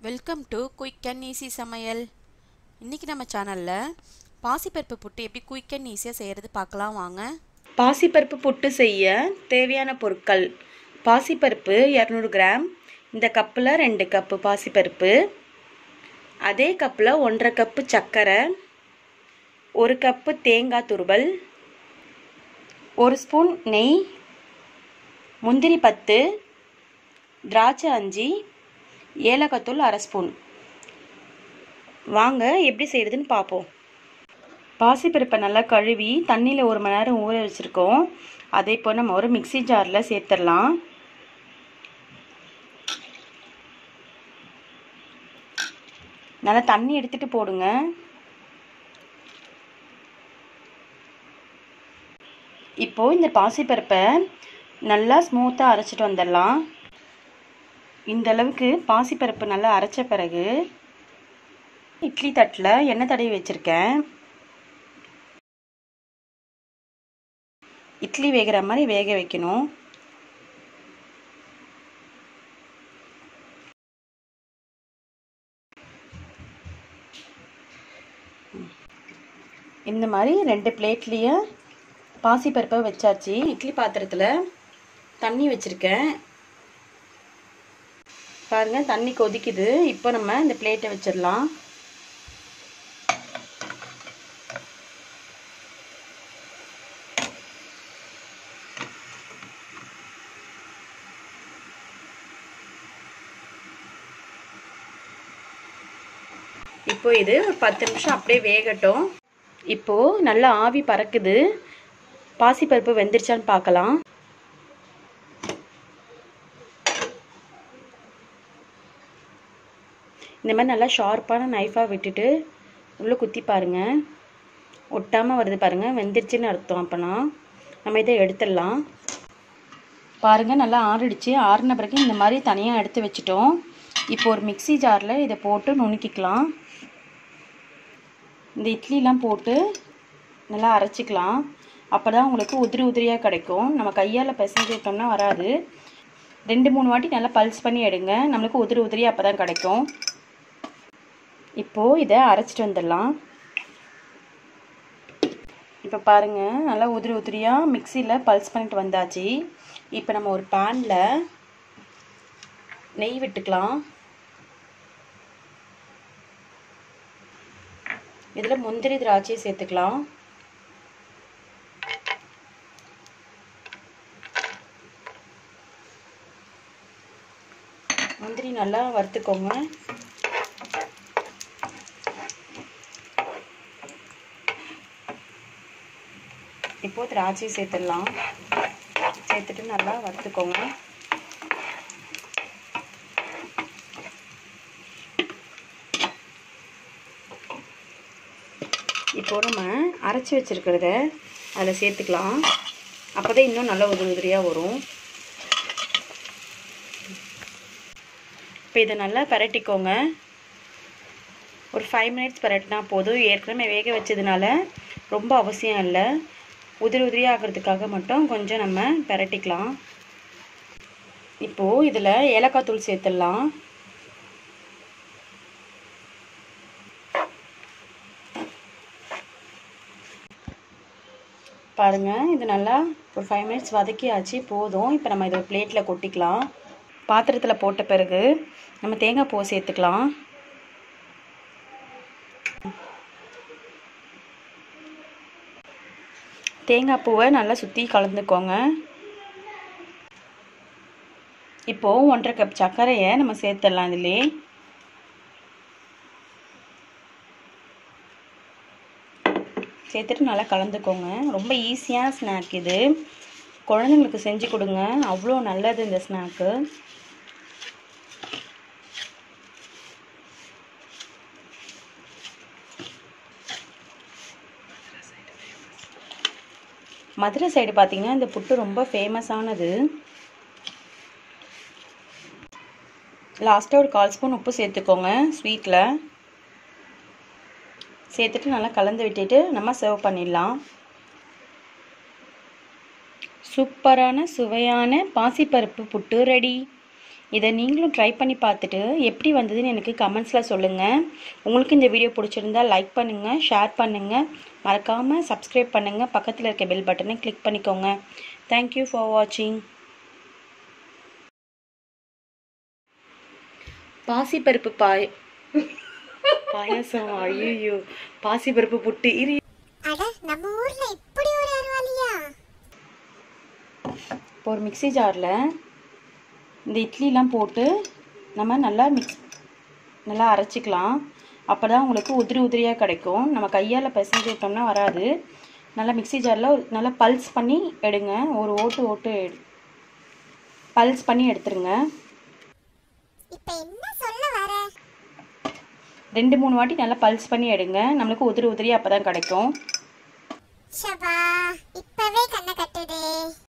welcome to quick and easy சமையல் இன்றைக்கி நம்ம சேனலில் பாசிப்பருப்பு புட்டு எப்படி குயிக் அண்ட் ஈஸியாக செய்கிறது பார்க்கலாம் வாங்க பாசிப்பருப்பு புட்டு செய்ய தேவையான பொருட்கள் பாசிப்பருப்பு இரநூறு கிராம் இந்த கப்பில் ரெண்டு கப்பு பாசிப்பருப்பு அதே கப்பில் ஒன்றரை கப்பு சர்க்கரை ஒரு கப்பு தேங்காய் துருவல் ஒரு ஸ்பூன் நெய் முந்திரி பத்து திராட்சை அஞ்சு ஏலக்காத்தூள் அரை ஸ்பூன் வாங்க எப்படி செய்கிறதுன்னு பார்ப்போம் பாசிப்பருப்பை நல்லா கழுவி தண்ணியில் ஒரு மணி நேரம் ஊற வச்சுருக்கோம் அதே இப்போ நம்ம ஒரு மிக்சி ஜாரில் சேர்த்துடலாம் நல்லா தண்ணி எடுத்துகிட்டு போடுங்க இப்போது இந்த பாசிப்பருப்பை நல்லா ஸ்மூத்தாக அரைச்சிட்டு வந்துடலாம் இந்த அளவுக்கு பாசிப்பருப்பு நல்லா அரைச்ச பிறகு இட்லி தட்டில் எண்ணெய் தடவி வச்சுருக்கேன் இட்லி வேகிற மாதிரி வேக வைக்கணும் இந்த மாதிரி ரெண்டு பிளேட்லேயே பாசிப்பருப்பை வச்சாச்சு இட்லி பாத்திரத்தில் தண்ணி வச்சுருக்கேன் பாருங்கள் தண்ணி கொதிக்குது இப்போ நம்ம இந்த பிளேட்டை வச்சிடலாம் இப்போ இது ஒரு பத்து நிமிஷம் அப்படியே வேகட்டும் இப்போது நல்லா ஆவி பறக்குது பாசிப்பருப்பு வெந்துருச்சான்னு பார்க்கலாம் இந்த மாதிரி நல்லா ஷார்ப்பான நைஃபாக விட்டுட்டு உள்ளே குத்தி பாருங்கள் ஒட்டாமல் வருது பாருங்கள் வெந்துருச்சுன்னு அர்த்தம் அப்போனா நம்ம இதை எடுத்துடலாம் பாருங்கள் நல்லா ஆறிடுச்சு ஆறின பிறகு இந்த மாதிரி தனியாக எடுத்து வச்சுட்டோம் இப்போ ஒரு மிக்சி ஜாரில் இதை போட்டு நுணுக்கிக்கலாம் இந்த இட்லிலாம் போட்டு நல்லா அரைச்சிக்கலாம் அப்போ தான் உங்களுக்கு உதிரி உதிரியாக கிடைக்கும் நம்ம கையால் பிசைஞ்சிட்டோம்னா வராது ரெண்டு மூணு வாட்டி நல்லா பல்ஸ் பண்ணி எடுங்க நம்மளுக்கு உதிரி உதிரியாக அப்போ தான் கிடைக்கும் இப்போது இதை அரைச்சிட்டு வந்துடலாம் இப்போ பாருங்கள் நல்லா உதிரி உதிரியாக மிக்சியில் பல்ஸ் பண்ணிட்டு வந்தாச்சு இப்போ நம்ம ஒரு பேனில் நெய் விட்டுக்கலாம் இதில் முந்திரி திராட்சை சேர்த்துக்கலாம் முந்திரி நல்லா வறுத்துக்கோங்க இப்போது திராட்சை சேர்த்துடலாம் சேர்த்துட்டு நல்லா வறுத்துக்கோங்க இப்போ நம்ம அரைச்சி வச்சுருக்கிறத அதில் சேர்த்துக்கலாம் அப்போ தான் இன்னும் நல்லா உதிரி உதிரியாக வரும் இப்போ இதை நல்லா பரட்டிக்கோங்க ஒரு ஃபைவ் மினிட்ஸ் பரட்டினா போதும் ஏற்கனவே வேக வச்சதுனால ரொம்ப அவசியம் இல்லை உதிரி உதிரி ஆகிறதுக்காக மட்டும் கொஞ்சம் நம்ம பரட்டிக்கலாம் இப்போது இதில் ஏலக்காய் தூள் சேர்த்துடலாம் பாருங்கள் இது நல்லா ஒரு ஃபைவ் மினிட்ஸ் வதக்கியாச்சு போதும் இப்போ நம்ம இதை பிளேட்டில் கொட்டிக்கலாம் பாத்திரத்தில் போட்ட பிறகு நம்ம தேங்காய் பூ சேர்த்துக்கலாம் தேங்காய் பூவை நல்லா சுற்றி கலந்துக்கோங்க இப்போது ஒன்றரை கப் சர்க்கரையை நம்ம சேர்த்துடலாம் இதிலே சேர்த்துட்டு நல்லா கலந்துக்கோங்க ரொம்ப ஈஸியான ஸ்நாக் இது குழந்தைங்களுக்கு செஞ்சு கொடுங்க அவ்வளோ நல்லது இந்த ஸ்நாக்கு மதுரை சைடு பார்த்தீங்கன்னா இந்த புட்டு ரொம்ப ஃபேமஸானது லாஸ்ட்டாக ஒரு கால் ஸ்பூன் உப்பு சேர்த்துக்கோங்க ஸ்வீட்டில் சேர்த்துட்டு நல்லா கலந்து விட்டுட்டு நம்ம சர்வ் பண்ணிடலாம் சூப்பரான சுவையான பாசிப்பருப்பு புட்டு ரெடி இதை நீங்களும் ட்ரை பண்ணி பார்த்துட்டு எப்படி வந்ததுன்னு எனக்கு கமெண்ட்ஸில் சொல்லுங்கள் உங்களுக்கு இந்த வீடியோ பிடிச்சிருந்தா லைக் பண்ணுங்கள் ஷேர் பண்ணுங்கள் மறக்காமல் சப்ஸ்கிரைப் பண்ணுங்கள் பக்கத்தில் இருக்க பெல் பட்டனை கிளிக் பண்ணிக்கோங்க தேங்க்யூ ஃபார் வாட்சிங் பாசிப்பருப்பு பாய் பாயாசம் ஐயோ பாசிப்பருப்பு புட்டு இரு அட நம்ம ஊர்ல இப்படி ஒரு அறிவாளியா இப்போ ஒரு மிக்ஸி ஜாரில் இந்த இட்லிலாம் போட்டு நம்ம நல்லா மிக்ஸ் நல்லா அரைச்சிக்கலாம் அப்போ தான் உங்களுக்கு உதிரி உதிரியாக கிடைக்கும் நம்ம கையால் பிசைஞ்சு விட்டோம்னா வராது நல்லா மிக்ஸி ஜாரில் நல்லா பல்ஸ் பண்ணி எடுங்க ஒரு ஓட்டு ஓட்டு எடு பல்ஸ் பண்ணி எடுத்துருங்க இப்ப என்ன சொல்ல வர ரெண்டு மூணு வாட்டி நல்லா பல்ஸ் பண்ணி எடுங்க நம்மளுக்கு உதிரி உதிரியாக அப்போ தான் கிடைக்கும் ஷபா இப்பவே கண்ணை கட்டுதே